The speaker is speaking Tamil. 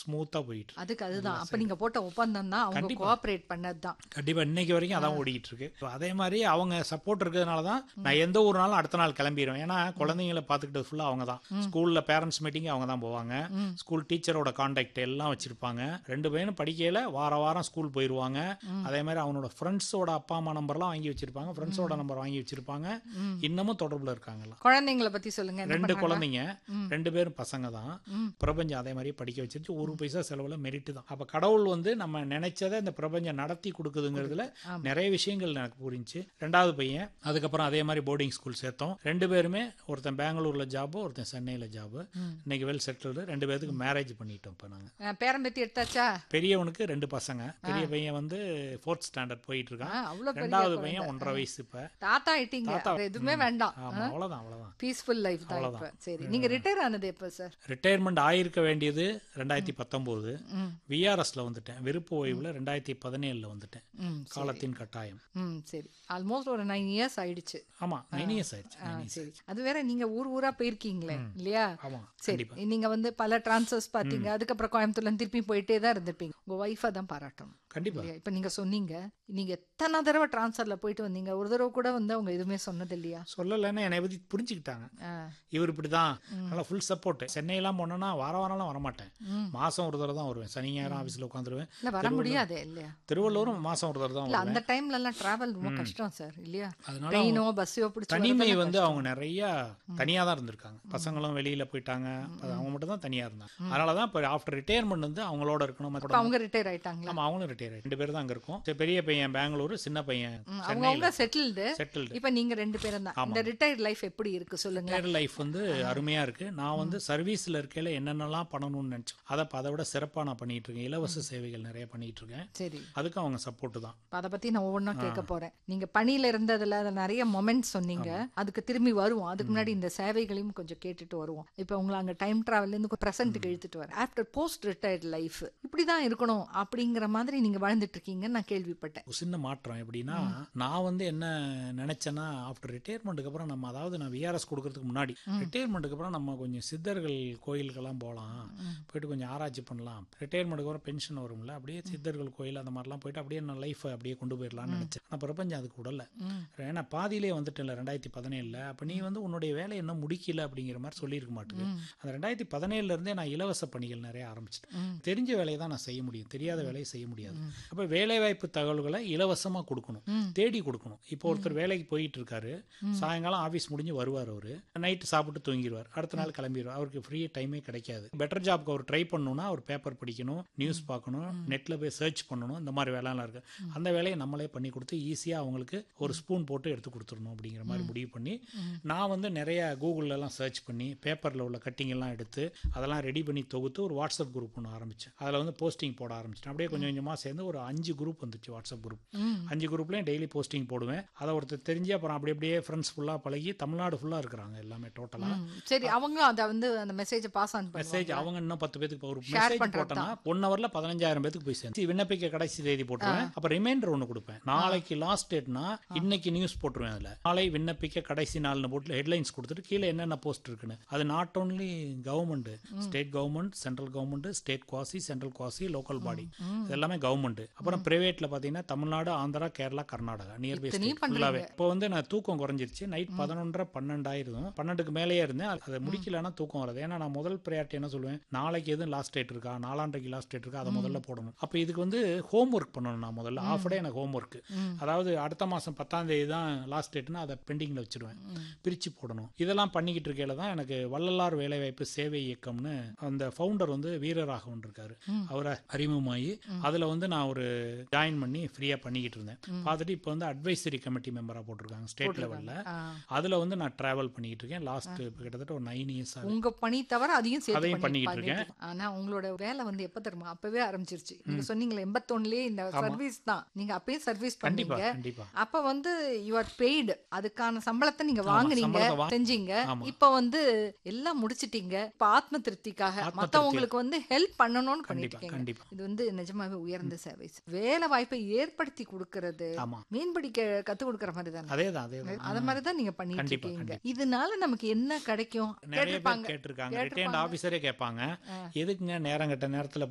ஸ்மூத்தா போயிட்டு இருக்கு. அதுக்கு அதுதான் அப்ப நீங்க போட்ட ஒப்பந்தம் தான் அவங்க கண்டிப்பா. கோஆபரேட் பண்ணதுதான் கண்டிப்பா இன்னைக்கு வரைக்கும் அதான் ஓடிட்டு இருக்கு இப்ப அதே மாதிரி அவங்க சப்போர்ட் இருக்கிறதுனால தான் நான் எந்த ஒரு நாளும் அடுத்த நாள் கிளம்பிடுவேன் ஏன்னா குழந்தைங்களை பார்த்துக்கிட்டது ஃபுல்லா அவங்க தான் ஸ்கூல்ல பேரண்ட்ஸ் மீட்டிங் அவங்க தான் போவாங்க ஸ்கூல் டீச்சரோட கான்டாக்ட் எல்லாம் வச்சிருப்பாங்க ரெண்டு பையனும் படிக்கையில வார வாரம் ஸ்கூல் போயிருவாங்க அதே மாதிரி அவனோட ஃப்ரெண்ட்ஸோட அப்பா அம்மா நம்பர்லாம் வாங்கி வச்சிருப்பாங்க ஃப்ரெண்ட்ஸோட நம்பர் வாங்கி வச்சிருப்பாங்க இன்னமும் தொடர்புல இருக்காங்கலாம் குழந்தைங்கள பத்தி சொல்லுங்க என்ன ரெண்டு பண்றாங்க? குழந்தைங்க ரெண்டு பேரும் பசங்க தான் பிரபஞ்சம் அதே மாதிரி படிக்க வச்சிருச்சு ஒரு பைசா செலவுல மெரிட் தான் அப்ப கடவுள் வந்து நம்ம நினைச்சதை இந்த பிரபஞ்சம் நடத்தி கொடுக்குதுங்கிறதுல நிறைய விஷயங்கள் எனக்கு புரிஞ்சு ரெண்டாவது பையன் அதுக்கப்புறம் அதே மாதிரி போர்டிங் ஸ்கூல் சேர்த்தோம் ரெண்டு பேருமே ஒருத்தன் பெங்களூர்ல ஜாப் ஒருத்தன் சென்னையில ஜாப் இன்னைக்கு வெல் செட்டில்டு ரெண்டு பேருக்கு மேரேஜ் பண்ணிட்டோம் இப்ப நாங்க அஹ், பேரம்பேத்தி எடுத்தாச்சா பெரியவனுக்கு ரெண்டு பசங்க பெரிய பையன் வந்து ஃபோர்த் ஸ்டாண்டர்ட் போயிட்டு ஆ, இருக்கான் அவ்வளவு பெரிய ரெண்டாவது குழந்தை. பையன் ஒன்றரை வயசு இப்ப தாத்தா ஆயிட்டீங்க தாத்தா. வேற எதுவுமே வேண்டாம் ஆமா அவ்வளவுதான் அவ்வளவுதான் பீஸ்ஃபுல் லைஃப் தான் இப்ப சரி நீங்க ரிட்டையர் ஆனது எப்ப சார் ரிட்டையர்மெண்ட் ஆயிருக்க வேண்டியது ரெண்டாயிரத்தி பத்தொம்போது விஆர்எஸ்ல வந்துட்டேன் விருப்ப ஓய்வுல ரெண்டாயிரத்தி பதினேழுல வந்துட்டேன் ம் காலத்தின் கட்டாயம் ம் சரி ஆல்மோஸ்ட் ஒரு நைன் இயர்ஸ் ஆயிடுச்சு ஆமா நைன் இயர்ஸ் ஆயிடுச்சு ஆ, nine years. சரி அது வேற நீங்க ஊர் ஊரா போயிருக்கீங்களே இல்லையா ஆமா சரி கண்டிப்பா நீங்க வந்து பல டிரான்ஸ்ஃபர்ஸ் பாத்தீங்க அதுக்கப்புறம் கோயம்புத்தூர்ல இருந்து திருப்பி போயிட்டே தான் இருந்திருப்பீங்க உங்க ஒய்ஃபை தான் பாராட்டணும் கண்டிப்பா இல்லையா இப்ப நீங்க சொன்னீங்க நீங்க எத்தனை தடவை டிரான்ஸ்ஃபர்ல போயிட்டு வந்தீங்க ஒரு தடவை கூட வந்து அவங்க எதுவுமே சொன்னது இல்லையா சொல்லலைன்னு என்னை பத்தி புரிஞ்சுக்கிட்டாங்க ஆ, இவர் இப்படிதான் நல்லா ஃபுல் சப்போர்ட் சென்னையெல்லாம் போனோன்னா வார வாரம்லாம் வரமாட்டேன் மாசம் ஒரு தடவை தான் வருவேன் சனி ஞாயிறு ஆஃபீஸில் உட்காந்துருவேன் இல்ல வர முடியாது இல்லையா திருவள்ளூரும் மாசம் ஒரு தடவை தான் இல்ல வருவேன் அந்த டைம்ல எல்லாம் டிராவல் ரொம்ப கஷ்டம் சார் இல்லையா அதனால ட்ரெயினோ பஸ்ஸோ பிடிச்சி தனிமை வந்து அவங்க நிறைய தனியா தான் இருந்திருக்காங்க பசங்களும் வெளியில போயிட்டாங்க அது அவங்க மட்டும் தான் தனியா இருந்தாங்க அதனாலதான் இப்போ ஆஃப்டர் ரிட்டையர்மெண்ட் வந்து அவங்களோட இருக்கணும் இப்ப அவங்க ரிட்டையர் ஆயிட்டாங்களா ஆமா அவங்களும் ரிட்டையர் ரெண்டு பேரும் தான் அங்க இருக்கோம் சரி, பெரிய பையன் பெங்களூரு சின்ன பையன் அவங்க அவங்க செட்டில்டு செட்டில்டு இப்ப நீங்க ரெண்டு பேரும் தான் இந்த ரிட்டையர்ட் லைஃப் எப்படி இருக்கு சொல்லுங்க ரிட்டையர் லைஃப் வந்து அருமையா இருக்கு நான் வந்து சர்வீஸ்ல இருக்கையில என்னென்னலாம் பண்ணணும்னு நினைச்சேன் அதை இப்ப அதை விட சிறப்பா நான் பண்ணிட்டு இருக்கேன் இலவச சேவைகள் நிறைய பண்ணிட்டு இருக்கேன் சரி அதுக்கு அவங்க சப்போர்ட் தான் இப்ப அத பத்தி நான் ஒவ்வொன்றா கேட்க போறேன் நீங்க பணியில இருந்ததுல அதுல நிறைய மொமெண்ட்ஸ் சொன்னீங்க அதுக்கு திரும்பி வருவோம் அதுக்கு முன்னாடி இந்த சேவைகளையும் கொஞ்சம் கேட்டுட்டு வருவோம் இப்ப உங்களை அங்க டைம் டிராவல்ல இருந்து பிரசன்ட்டுக்கு இழுத்துட்டு வரேன் ஆஃப்டர் போஸ்ட் ரிட்டையர்ட் லைஃப் இப்படிதான் இருக்கணும் அப்படிங்கிற மாதிரி நீங்க வாழ்ந்துட்டு இருக்கீங்கன்னு நான் கேள்விப்பட்டேன் ஒரு சின்ன மாற்றம் எப்படின்னா நான் வந்து என்ன நினைச்சேன்னா ஆஃப்டர் ரிட்டையர்மெண்ட்டுக்கு அப்புறம் நம்ம அதாவது நான் விஆர்எஸ் கொடுக்கறதுக்கு முன்னாடி ரிட்டையர்மெண்ட்டுக்கு அப்புறம் நம்ம கொஞ்சம் சித்தர்கள் கோயிலுக்கெல்லாம் போகலாம் போயிட்டு கொஞ்சம் ஆராய்ச்சி பண்ணலாம் ரிட்டையர்மெண்ட்டுக்கு அப்புறம் பென்ஷன் வரும்ல அப்படியே சித்தர்கள் கோயில் அந்த மாதிரிலாம் போயிட்டு அப்படியே நான் லைஃப்பை அப்படியே கொண்டு போயிடலாம்னு நினைச்சேன் ஆனால் பிரபஞ்சம் அதுக்கு விடல ஏன்னா பாதியிலே வந்துட்டேன்ல ரெண்டாயிரத்தி பதினேழுல அப்போ நீ வந்து உன்னுடைய வேலையை இன்னும் முடிக்கல அப்படிங்கிற மாதிரி சொல்லியிருக்க மாட்டேங்குது அந்த ரெண்டாயிரத்தி பதினேழுல இருந்தே நான் இலவச பணிகள் நிறைய ஆரம்பிச்சிட்டேன் தெரிஞ்ச வேலையை தான் நான் செய்ய முடியும் தெரியாத வேலையை செய்ய முடியாது அப்போ வேலைவாய்ப்பு தகவல்களை இலவசமா கொடுக்கணும் தேடி கொடுக்கணும் இப்போ ஒருத்தர் வேலைக்கு போயிட்டு இருக்காரு சாயங்காலம் ஆஃபீஸ் முடிஞ்சு வருவார் அவரு நைட்டு சாப்பிட்டு தூங்கிடுவார் அடுத்த நாள் கிளம்பிடுவார் அவருக்கு ஃப்ரீ டைமே கிடைக்காது பெட்டர் ஜாப்க்கு அவர் ட்ரை பண்ணணும்னா அவர் பேப்பர் படிக்கணும் நியூஸ் பார்க்கணும் நெட்ல போய் சர்ச் பண்ணணும் இந்த மாதிரி வேலைலாம் இருக்கு அந்த வேலையை நம்மளே பண்ணி கொடுத்து ஈஸியா அவங்களுக்கு ஒரு ஸ்பூன் போட்டு எடுத்து கொடுத்துடணும் அப்படிங்கிற மாதிரி முடிவு பண்ணி நான் வந்து நிறைய கூகுள்ல எல்லாம் சர்ச் பண்ணி பேப்பர்ல உள்ள கட்டிங் எல்லாம் எடுத்து அதெல்லாம் ரெடி பண்ணி தொகுத்து ஒரு வாட்ஸ்அப் குரூப் ஒன்று ஆரம்பிச்சேன் அதில் வந்து போஸ்டிங் போட ஆரம்பிச்சிட்டேன் அப்படியே கொஞ்சம் கொஞ்சமாக சேர்ந்து ஒரு அஞ்சு குரூப் வந்துச்சு வாட்ஸ்அப் குரூப் அஞ்சு குரூப்லேயும் டெய்லி போஸ்டிங் போடுவேன் அதை ஒருத்தர் தெரிஞ்சு அப்புறம் அப்படி அப்படியே ஃப்ரெண்ட்ஸ் ஃபுல்லாக பழகி தமிழ்நாடு ஃபுல்லாக இருக்கிறாங்க எல்லாமே டோட்டலாக ம், சரி அவங்களும் அத வந்து அந்த மெசேஜை பாஸ் ஆன் மெசேஜ் பண்ணுவாங்க அவங்க இன்னும் பத்து பேத்துக்கு ஒரு Share மெசேஜ் பண்றது போட்டோன்னா ஒன் ஹவர்ல பதினஞ்சாயிரம் பேத்துக்கு போய் சேர்ந்து விண்ணப்பிக்க கடைசி தேதி போட்டுருவேன் அப்ப ரிமைண்டர் ஒன்று கொடுப்பேன் நாளைக்கு லாஸ்ட் டேட்னா இன்னைக்கு நியூஸ் போட்டுருவேன் அதுல நாளை விண்ணப்பிக்க கடைசி நாள்னு போட்டு ஹெட்லைன்ஸ் கொடுத்துட்டு கீழே என்னென்ன போஸ்ட் இருக்குன்னு அது not only government state government central government state quasi central quasi local body எல்லாமே கவர்மெண்ட் அப்புறம் பிரைவேட்ல பாத்தீங்கன்னா தமிழ்நாடு ஆந்திரா கேரளா கர்நாடகா நியர் பை இத்தனையும் ஃபுல்லாவே இப்போ வந்து நான் தூக்கம் குறைஞ்சிருச்சு நைட் பதினொன்றரை பன்னெண்டாயிரம் பன்னெண்டுக்கு மேலேயே இருந்தேன் அதை முடிக்கலன்னா தூக்கம் வராது ஏன்னா நான் முதல் ப்ரையாரிட்டி என்ன சொல்லுவேன் நாளைக்கு எதுவும் லாஸ்ட் டேட் இருக்கா நாலாண்டைக்கு லாஸ்ட் டேட் இருக்கா அதை முதல்ல போடணும் அப்போ இதுக்கு வந்து ஹோம் ஒர்க் பண்ணணும் நான் முதல்ல ஆஃப் டே எனக்கு ஹோம் ஒர்க் அதாவது அடுத்த மாசம் பத்தாம் தேதி தான் லாஸ்ட் டேட்னா அதை பெண்டிங்ல வச்சிருவேன் பிரிச்சு போடணும் இதெல்லாம் பண்ணிக்கிட்டு இருக்கையில தான் எனக்கு வள்ளலார் வேலைவாய்ப்பு சேவை இயக்கம்னு அந்த ஃபவுண்டர் வந்து வீரராகவன் இருக்காரு அவரை அறிமுகமாகி அதுல வந்து நான் ஒரு ஜாயின் பண்ணி ஃப்ரீயா பண்ணிக்கிட்டு இருந்தேன் பார்த்துட்டு இப்போ வந்து அட்வைசரி கமிட்டி மெம்பரா போட்டிருக்காங்க ஸ்டேட் லெவல்ல ஆ. அதுல வந்து நான் டிராவல் பண்ணிக்கிட்டு இருக்கேன் லாஸ்ட் கிட்டத்தட்ட ஒரு நைன் இயர்ஸ் ஆகுது உங்க பணி தவிர அதையும் சேர்த்து அதையும் பண்ணி- பண்ணிக்கிட்டு இருக்கேன். பண்ணிட்டு- ஆனா உங்களோட வேலை வந்து எப்ப தெரியுமா அப்பவே ஆரம்பிச்சிருச்சு நீங்க சொன்னீங்களே எண்பத்தொன்னுலயே இந்த சர்வீஸ் தான் நீங்க அப்பயும் சர்வீஸ் கண்டிப்பா பண்ணீங்க கண்டிப்பா அப்ப வந்து யூ ஆர் பெய்டு அதுக்கான சம்பளத்தை நீங்க வாங்குனீங்க சம்பளத்தை வா- செஞ்சீங்க ஆமா. இப்ப வந்து எல்லாம் முடிச்சிட்டீங்க இப்ப ஆத்ம திருப்திக்காக ஆத்ம மத்தவங்களுக்கு வந்து ஹெல்ப் பண்ணணும்னு பண்ணிட்டு கண்டிப்பா இருக்கீங்க கண்டிப்பா இது வந்து நிஜமாவே உயர்ந்த சேவை வேலை வாய்ப்பை ஏற்படுத்தி கொடுக்கறது ஆமா மீன் பிடிக்க கத்து கொடுக்கற மாதிரி தானே அதேதான் அதேதான் அத மாதிரி தான் நீங்க பண்ணிட்டு கண்டிப்பா, இருக்கீங்க இதனால நமக்கு என்ன கிடைக்கும் நிறைய பேர் கேட்டிருப்பாங்க கேட்டிருக்காங்க கேட்டிருப்பாங்க. ரிட்டையர்ட் ஆபீசரே கேட்பாங்க எதுக்குங்க நேரம் கட்ட நேரத்துல